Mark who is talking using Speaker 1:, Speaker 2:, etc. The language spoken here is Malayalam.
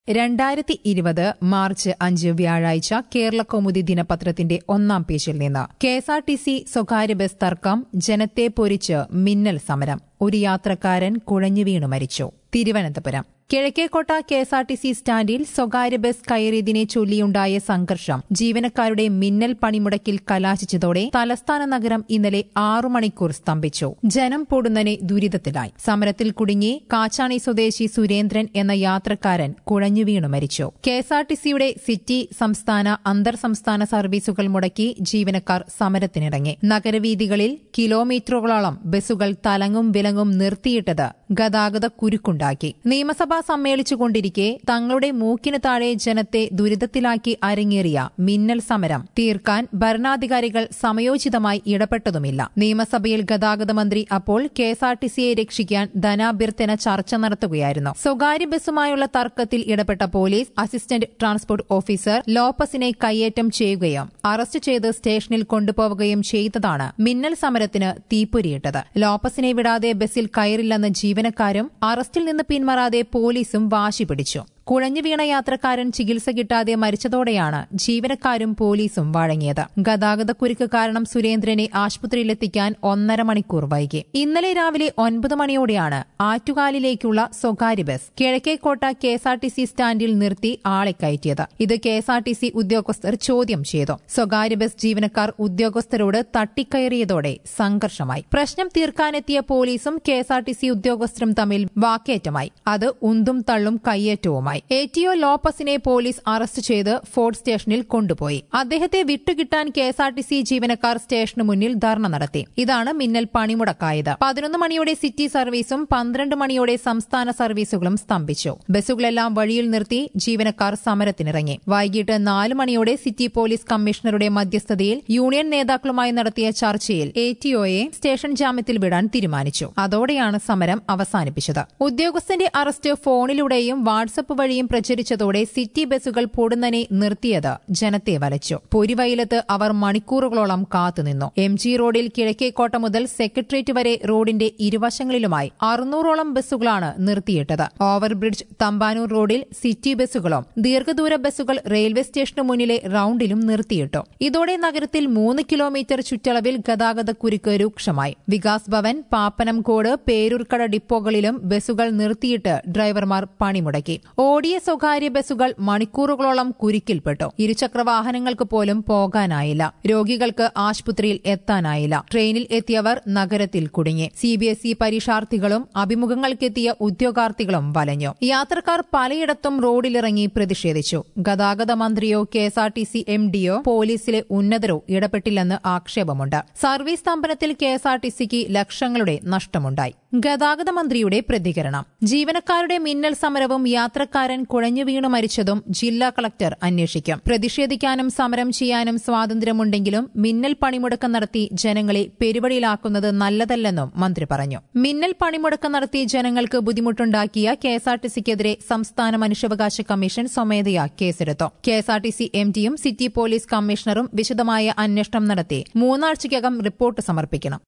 Speaker 1: രണ്ടായിരത്തി ഇരുപത് മാർച്ച് അഞ്ച് വ്യാഴാഴ്ച കേരളകൗമുദി ദിനപത്രത്തിന്റെ ഒന്നാം പേജിൽ നിന്ന് കെഎസ്ആർടിസി സ്വകാര്യ ബസ് തർക്കം ജനത്തെ പൊരിച്ച് മിന്നൽ സമരം ഒരു യാത്രക്കാരൻ കുഴഞ്ഞു വീണു മരിച്ചു തിരുവനന്തപുരം കിഴക്കേക്കോട്ട കെഎസ്ആർടിസി സ്റ്റാൻഡിൽ സ്വകാര്യ ബസ് കയറിയതിനെ ചൊല്ലിയുണ്ടായ സംഘർഷം ജീവനക്കാരുടെ മിന്നൽ പണിമുടക്കിൽ കലാശിച്ചതോടെ തലസ്ഥാന നഗരം ഇന്നലെ ആറു മണിക്കൂർ സ്തംഭിച്ചു ജനം പൊടുന്നനെ ദുരിതത്തിലായി സമരത്തിൽ കുടുങ്ങി കാച്ചാണി സ്വദേശി സുരേന്ദ്രൻ എന്ന യാത്രക്കാരൻ കുഴഞ്ഞു വീണു മരിച്ചു കെഎസ്ആർടിസിയുടെ സിറ്റി സംസ്ഥാന അന്തർ സംസ്ഥാന സർവീസുകൾ മുടക്കി ജീവനക്കാർ സമരത്തിനിറങ്ങി നഗരവീഥികളിൽ കിലോമീറ്ററുകളോളം ബസ്സുകൾ തലങ്ങും വിലങ്ങും നിർത്തിയിട്ടത് ഗതാഗത കുരുക്കുണ്ടാക്കി നിയമസഭ സമ്മേളിച്ചുകൊണ്ടിരിക്കെ തങ്ങളുടെ മൂക്കിന് താഴെ ജനത്തെ ദുരിതത്തിലാക്കി അരങ്ങേറിയ മിന്നൽ സമരം തീർക്കാൻ ഭരണാധികാരികൾ സമയോചിതമായി ഇടപെട്ടതുമില്ല നിയമസഭയിൽ ഗതാഗത മന്ത്രി അപ്പോൾ കെഎസ്ആർടിസിയെ രക്ഷിക്കാൻ ധനാഭ്യർത്ഥന ചർച്ച നടത്തുകയായിരുന്നു സ്വകാര്യ ബസ്സുമായുള്ള തർക്കത്തിൽ ഇടപെട്ട പോലീസ് അസിസ്റ്റന്റ് ട്രാൻസ്പോർട്ട് ഓഫീസർ ലോപ്പസിനെ കയ്യേറ്റം ചെയ്യുകയും അറസ്റ്റ് ചെയ്ത് സ്റ്റേഷനിൽ കൊണ്ടുപോവുകയും ചെയ്തതാണ് മിന്നൽ സമരത്തിന് തീപ്പൊരിയിട്ടത് ലോപ്പസിനെ വിടാതെ ബസ്സിൽ കയറില്ലെന്ന് ജീവനക്കാരും അറസ്റ്റിൽ നിന്ന് പിന്മാറാതെ പോലീസും വാശി പിടിച്ചു കുഴഞ്ഞു വീണ യാത്രക്കാരൻ ചികിത്സ കിട്ടാതെ മരിച്ചതോടെയാണ് ജീവനക്കാരും പോലീസും വഴങ്ങിയത് ഗതാഗതക്കുരുക്ക് കാരണം സുരേന്ദ്രനെ ആശുപത്രിയിലെത്തിക്കാൻ ഒന്നര മണിക്കൂർ വൈകി ഇന്നലെ രാവിലെ ഒൻപത് മണിയോടെയാണ് ആറ്റുകാലിലേക്കുള്ള സ്വകാര്യ ബസ് കിഴക്കേക്കോട്ട കെഎസ്ആർടിസി സ്റ്റാൻഡിൽ നിർത്തി ആളെ കയറ്റിയത് ഇത് കെഎസ്ആർടിസി ഉദ്യോഗസ്ഥർ ചോദ്യം ചെയ്തു സ്വകാര്യ ബസ് ജീവനക്കാർ ഉദ്യോഗസ്ഥരോട് തട്ടിക്കയറിയതോടെ സംഘർഷമായി പ്രശ്നം തീർക്കാനെത്തിയ പോലീസും കെഎസ്ആർടിസി ഉദ്യോഗസ്ഥരും തമ്മിൽ വാക്കേറ്റമായി അത് ഉന്തും തള്ളും കയ്യേറ്റവുമായി എ ടി ഒ ലോപ്പസിനെ പോലീസ് അറസ്റ്റ് ചെയ്ത് ഫോർട്ട് സ്റ്റേഷനിൽ കൊണ്ടുപോയി അദ്ദേഹത്തെ വിട്ടുകിട്ടാൻ കെഎസ്ആർടിസി ജീവനക്കാർ സ്റ്റേഷന് മുന്നിൽ ധർണ നടത്തി ഇതാണ് മിന്നൽ പണിമുടക്കായത് പതിനൊന്ന് മണിയോടെ സിറ്റി സർവീസും പന്ത്രണ്ട് മണിയോടെ സംസ്ഥാന സർവീസുകളും സ്തംഭിച്ചു ബസ്സുകളെല്ലാം വഴിയിൽ നിർത്തി ജീവനക്കാർ സമരത്തിനിറങ്ങി വൈകിട്ട് നാല് മണിയോടെ സിറ്റി പോലീസ് കമ്മീഷണറുടെ മധ്യസ്ഥതയിൽ യൂണിയൻ നേതാക്കളുമായി നടത്തിയ ചർച്ചയിൽ എ ടി ഒയെ സ്റ്റേഷൻ ജാമ്യത്തിൽ വിടാൻ തീരുമാനിച്ചു അതോടെയാണ് സമരം അവസാനിപ്പിച്ചത് ഉദ്യോഗസ്ഥന്റെ അറസ്റ്റ് ഫോണിലൂടെയും വാട്സപ്പ് വഴിയും പ്രചരിച്ചതോടെ സിറ്റി ബസ്സുകൾ പൊടുന്നനെ നിർത്തിയത് ജനത്തെ വലച്ചു പൊരിവയലത്ത് അവർ മണിക്കൂറുകളോളം കാത്തുനിന്നു എം ജി റോഡിൽ കിഴക്കേക്കോട്ട മുതൽ സെക്രട്ടേറിയറ്റ് വരെ റോഡിന്റെ ഇരുവശങ്ങളിലുമായി അറുന്നൂറോളം ബസ്സുകളാണ് നിർത്തിയിട്ടത് ഓവർബ്രിഡ്ജ് തമ്പാനൂർ റോഡിൽ സിറ്റി ബസ്സുകളും ദീർഘദൂര ബസ്സുകൾ റെയിൽവേ സ്റ്റേഷന് മുന്നിലെ റൌണ്ടിലും നിർത്തിയിട്ടു ഇതോടെ നഗരത്തിൽ മൂന്ന് കിലോമീറ്റർ ചുറ്റളവിൽ ഗതാഗതക്കുരുക്ക് രൂക്ഷമായി വികാസ് ഭവൻ പാപ്പനംകോട് പേരൂർക്കട ഡിപ്പോകളിലും ബസ്സുകൾ നിർത്തിയിട്ട് ഡ്രൈവർമാർ പണിമുടക്കി ഓടിയ സ്വകാര്യ ബസ്സുകൾ മണിക്കൂറുകളോളം കുരുക്കിൽപ്പെട്ടു ഇരുചക്ര വാഹനങ്ങൾക്ക് പോലും പോകാനായില്ല രോഗികൾക്ക് ആശുപത്രിയിൽ എത്താനായില്ല ട്രെയിനിൽ എത്തിയവർ നഗരത്തിൽ കുടുങ്ങി സിബിഎസ്ഇ പരീക്ഷാർത്ഥികളും അഭിമുഖങ്ങൾക്കെത്തിയ ഉദ്യോഗാർത്ഥികളും വലഞ്ഞു യാത്രക്കാർ പലയിടത്തും റോഡിലിറങ്ങി പ്രതിഷേധിച്ചു ഗതാഗത മന്ത്രിയോ കെഎസ്ആർടിസി എം ഡിയോ പോലീസിലെ ഉന്നതരോ ഇടപെട്ടില്ലെന്ന് ആക്ഷേപമുണ്ട് സർവീസ് സ്തംഭനത്തിൽ കെഎസ്ആർടിസിക്ക് ലക്ഷങ്ങളുടെ നഷ്ടമുണ്ടായി ഗതാഗത മന്ത്രിയുടെ പ്രതികരണം ജീവനക്കാരുടെ മിന്നൽ സമരവും യാത്രക്കാരൻ കുഴഞ്ഞു വീണു മരിച്ചതും ജില്ലാ കളക്ടർ അന്വേഷിക്കും പ്രതിഷേധിക്കാനും സമരം ചെയ്യാനും സ്വാതന്ത്ര്യമുണ്ടെങ്കിലും മിന്നൽ പണിമുടക്കം നടത്തി ജനങ്ങളെ പെരുവഴിയിലാക്കുന്നത് നല്ലതല്ലെന്നും മന്ത്രി പറഞ്ഞു മിന്നൽ പണിമുടക്കം നടത്തി ജനങ്ങൾക്ക് ബുദ്ധിമുട്ടുണ്ടാക്കിയ കെഎസ്ആർടിസിക്കെതിരെ സംസ്ഥാന മനുഷ്യാവകാശ കമ്മീഷൻ സ്വമേധയാ കേസെടുത്തു കെഎസ്ആർടിസി എം ഡിയും സിറ്റി പോലീസ് കമ്മീഷണറും വിശദമായ അന്വേഷണം നടത്തി മൂന്നാഴ്ചയ്ക്കകം റിപ്പോർട്ട് സമർപ്പിക്കണം